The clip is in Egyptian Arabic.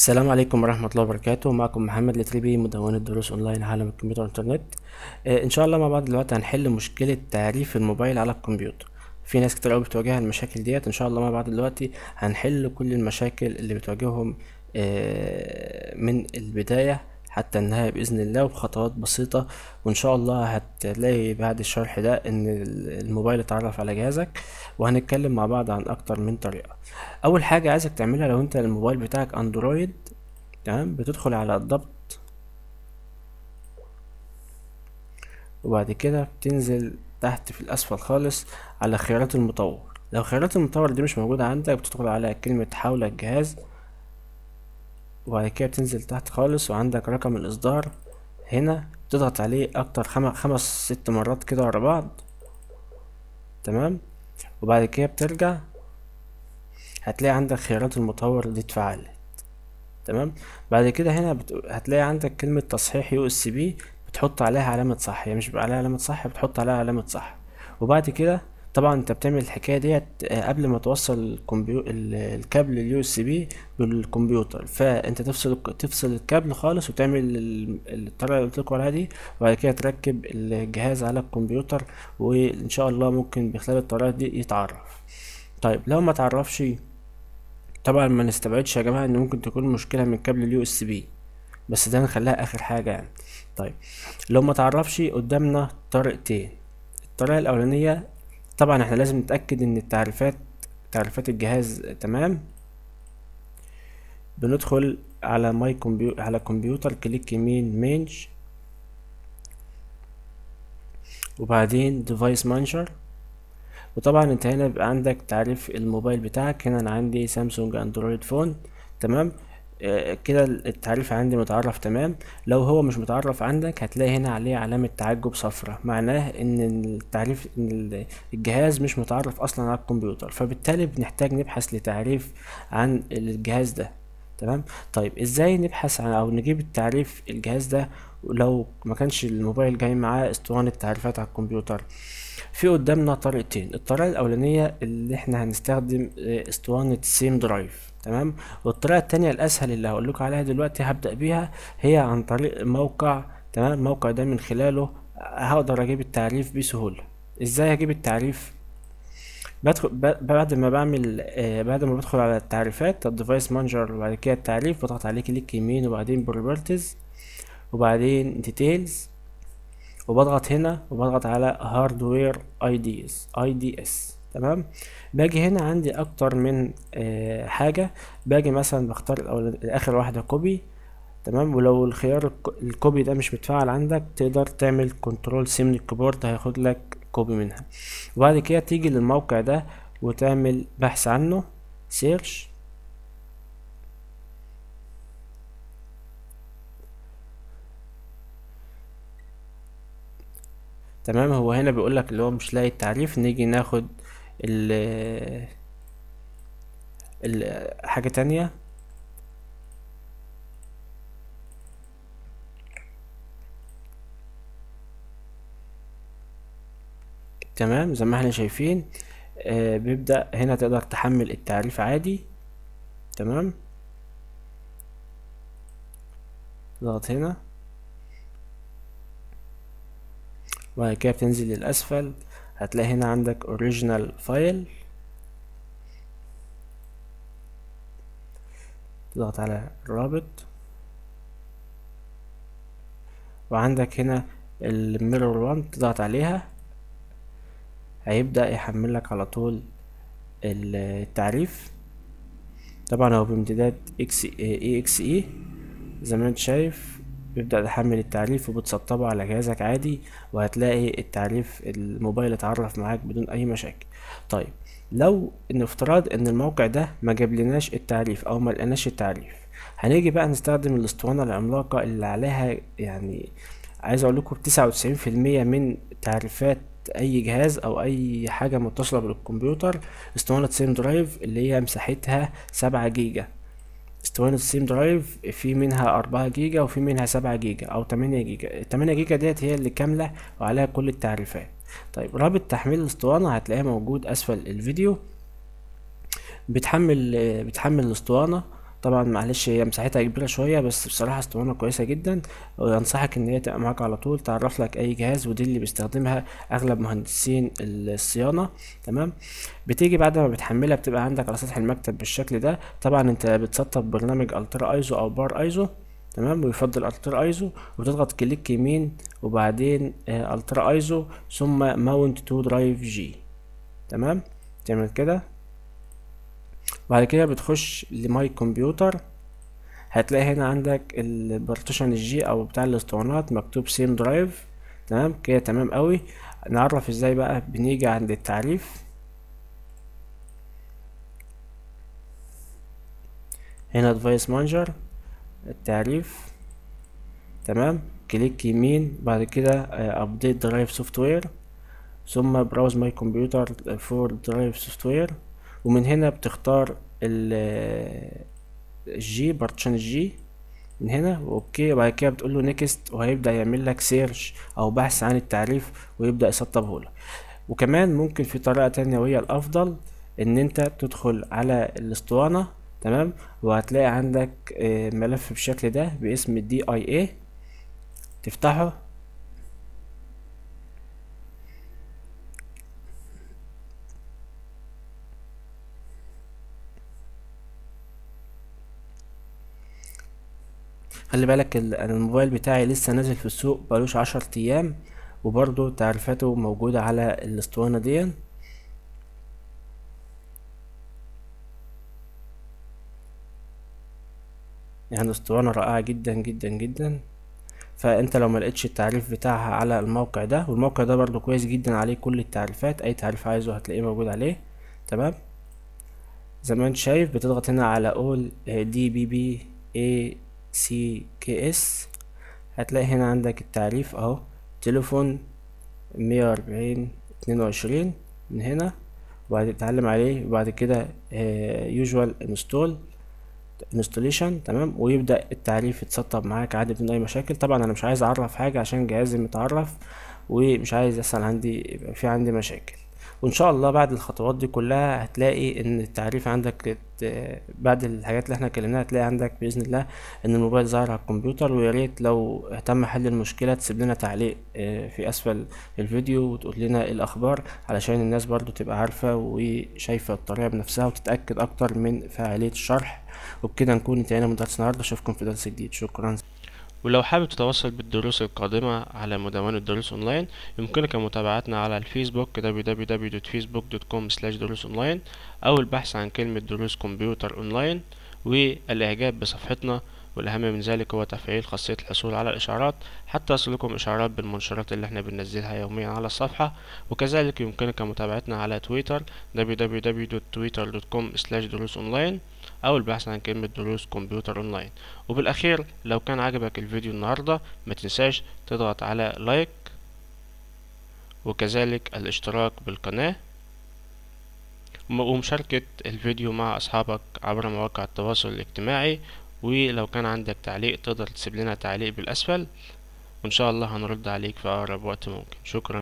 السلام عليكم ورحمة الله وبركاته معكم محمد لتريبي مدونة دروس اونلاين عالم الكمبيوتر والانترنت آه، ان شاء الله مع بعض دلوقتي هنحل مشكلة تعريف الموبايل على الكمبيوتر في ناس كتير اوي بتواجهها المشاكل ديت ان شاء الله مع بعض دلوقتي هنحل كل المشاكل اللي بتواجههم آه، من البداية حتى النهاية بإذن الله وبخطوات بسيطة وإن شاء الله هتلاقي بعد الشرح ده إن الموبايل اتعرف على جهازك وهنتكلم مع بعض عن أكتر من طريقة أول حاجة عايزك تعملها لو أنت الموبايل بتاعك أندرويد تمام بتدخل على الضبط وبعد كده بتنزل تحت في الأسفل خالص على خيارات المطور لو خيارات المطور دي مش موجودة عندك بتدخل على كلمة حول الجهاز وبعد كده بتنزل تحت خالص وعندك رقم الإصدار هنا تضغط عليه أكتر خم... خمس ست مرات كده ورا بعض تمام وبعد كده بترجع هتلاقي عندك خيارات المطور دي اتفعلت تمام بعد كده هنا بت... هتلاقي عندك كلمة تصحيح يو اس بي بتحط عليها علامة صح هي مش بيبقى عليها علامة صح بتحط عليها علامة صح وبعد كده طبعا انت بتعمل الحكايه ديت آه، قبل ما توصل الكمبيو... ال- الكابل اليو اس بي بالكمبيوتر فانت تفصل تفصل الكابل خالص وتعمل ال- الطريقه اللي قلت لكم عليها دي وبعد كده تركب الجهاز على الكمبيوتر وان شاء الله ممكن بخلال الطريقه دي يتعرف طيب لو ما تعرفش طبعا ما نستبعدش يا جماعه ان ممكن تكون مشكله من كابل اليو اس بي بس ده نخليها اخر حاجه يعني طيب لو ما تعرفش قدامنا طريقتين الطريقه الاولانيه طبعا احنا لازم نتاكد ان التعريفات تعريفات الجهاز تمام بندخل على ماي كمبيو... على كمبيوتر كليك يمين مانج وبعدين ديفايس مانجر وطبعا انت هنا بيبقى عندك تعريف الموبايل بتاعك هنا انا عندي سامسونج اندرويد فون تمام آه، كده التعريف عندي متعرف تمام لو هو مش متعرف عندك هتلاقي هنا عليه علامة تعجب صفرة معناه ان التعريف ان ال- الجهاز مش متعرف اصلا على الكمبيوتر فبالتالي بنحتاج نبحث لتعريف عن الجهاز ده تمام طيب ازاي نبحث عن او نجيب التعريف الجهاز ده لو ما كانش الموبايل جاي معاه اسطوانة تعريفات على الكمبيوتر في قدامنا طريقتين الطريقة الأولانية اللي احنا هنستخدم آه، اسطوانة سيم درايف تمام والطريقة التانية الأسهل اللي هقولك عليها دلوقتي هبدأ بيها هي عن طريق موقع تمام الموقع ده من خلاله هقدر أجيب التعريف بسهولة ازاي أجيب التعريف بدخل ب- بعد ما بعمل آه بعد ما بدخل على التعريفات الديفايس مانجر وبعد كده التعريف بضغط عليه كليك يمين وبعدين بروبرتيز وبعدين ديتيلز وبضغط هنا وبضغط على هاردوير اي دي اس اي دي اس تمام باجي هنا عندي اكتر من آه حاجة باجي مثلا بختار الأول اخر واحدة كوبي تمام ولو الخيار الك- الكوبي ده مش متفعل عندك تقدر تعمل كنترول سي من الكيبورد هياخد لك كوبي منها وبعد كده تيجي للموقع ده وتعمل بحث عنه سيرش تمام هو هنا بيقول لك اللي هو مش لاقي التعريف نيجي ناخد ال ال حاجة تانية تمام زي ما احنا شايفين آه بيبدأ هنا تقدر تحمل التعريف عادي تمام تضغط هنا وبعد كده بتنزل للأسفل هتلاقي هنا عندك اوريجينال فايل تضغط على الرابط وعندك هنا الميرور 1 تضغط عليها هيبدأ يحمل لك على طول التعريف طبعا هو بامتداد اكس اي اكس اي زي ما انت شايف بيبدأ يحمل التعريف وبتسطبه على جهازك عادي وهتلاقي التعريف الموبايل اتعرف معاك بدون اي مشاكل طيب لو نفترض ان الموقع ده ما جابلناش التعريف او ما لقيناش التعريف هنيجي بقى نستخدم الاسطوانة العملاقة اللي عليها يعني عايز اقول لكم تسعة وتسعين في المية من تعريفات اي جهاز او اي حاجة متصلة بالكمبيوتر اسطوانة سيم درايف اللي هي مساحتها سبعة جيجا اسطوانة السيم درايف في منها أربعة جيجا وفي منها سبعة جيجا أو تمانية جيجا التمانية جيجا ديت هي اللي كاملة وعليها كل التعريفات طيب رابط تحميل الاسطوانة هتلاقيه موجود أسفل الفيديو بتحمل بتحمل الاسطوانة طبعا معلش هي مساحتها كبيرة شوية بس بصراحة اسطوانة كويسة جدا وانصحك ان هي تبقى معاك على طول تعرف لك اي جهاز ودي اللي بيستخدمها اغلب مهندسين الصيانة تمام بتيجي بعد ما بتحملها بتبقى عندك على سطح المكتب بالشكل ده طبعا انت بتسطب برنامج الترا ايزو او بار ايزو تمام ويفضل الترا ايزو وتضغط كليك يمين وبعدين آه الترا ايزو ثم ماونت تو درايف جي تمام تعمل كده بعد كده بتخش لماي كمبيوتر هتلاقي هنا عندك البارتيشن الجي او بتاع الاسطوانات مكتوب سيم درايف تمام كده تمام قوي نعرف ازاي بقى بنيجي عند التعريف هنا ديفايس مانجر التعريف تمام كليك يمين بعد كده ابديت درايف سوفت وير ثم براوز ماي كمبيوتر فور درايف سوفت وير ومن هنا بتختار الجي بارتيشن الجي من هنا اوكي وبعد كده بتقول له نيكست وهيبدا يعمل لك سيرش او بحث عن التعريف ويبدا يسطبه لك وكمان ممكن في طريقه تانية وهي الافضل ان انت تدخل على الاسطوانه تمام وهتلاقي عندك ملف بالشكل ده باسم دي اي اي تفتحه خلي بالك الموبايل بتاعي لسه نازل في السوق بقالوش عشر ايام وبرضو تعريفاته موجودة على الاسطوانة دي يعني اسطوانة رائعة جدا جدا جدا فانت لو ملقتش التعريف بتاعها على الموقع ده والموقع ده برضو كويس جدا عليه كل التعريفات اي تعريف عايزه هتلاقيه موجود عليه تمام زي ما انت شايف بتضغط هنا على all دي بي بي اي سي كي اس هتلاقي هنا عندك التعريف اهو تليفون مية واربعين اتنين وعشرين من هنا وبعد تتعلم عليه وبعد كده يوجوال انستول انستوليشن تمام ويبدا التعريف يتسطب معاك عادي بدون اي مشاكل طبعا انا مش عايز اعرف حاجه عشان جهازي متعرف ومش عايز يحصل عندي يبقى في عندي مشاكل وان شاء الله بعد الخطوات دي كلها هتلاقي ان التعريف عندك بعد الحاجات اللي احنا اتكلمناها هتلاقي عندك باذن الله ان الموبايل ظاهر على الكمبيوتر ويا ريت لو اهتم حل المشكله تسيب لنا تعليق في اسفل الفيديو وتقول لنا ايه الاخبار علشان الناس برضو تبقى عارفه وشايفه الطريقه بنفسها وتتاكد اكتر من فعاليه الشرح وبكده نكون انتهينا من درس النهارده اشوفكم في درس جديد شكرا ولو حابب تتواصل بالدروس القادمة على مدونة دروس أونلاين يمكنك متابعتنا على الفيسبوك www.facebook.com دروس أونلاين أو البحث عن كلمة دروس كمبيوتر أونلاين والإعجاب بصفحتنا والأهم من ذلك هو تفعيل خاصية الحصول على الإشعارات حتى يصلكم إشعارات بالمنشورات اللي احنا بننزلها يوميا على الصفحة وكذلك يمكنك متابعتنا على تويتر www.twitter.com دروس أونلاين أو البحث عن كلمة دروس كمبيوتر أونلاين وبالأخير لو كان عجبك الفيديو النهاردة ما تنساش تضغط على لايك وكذلك الاشتراك بالقناة ومشاركة الفيديو مع أصحابك عبر مواقع التواصل الاجتماعي ولو كان عندك تعليق تقدر تسيب لنا تعليق بالأسفل وإن شاء الله هنرد عليك في أقرب وقت ممكن شكرا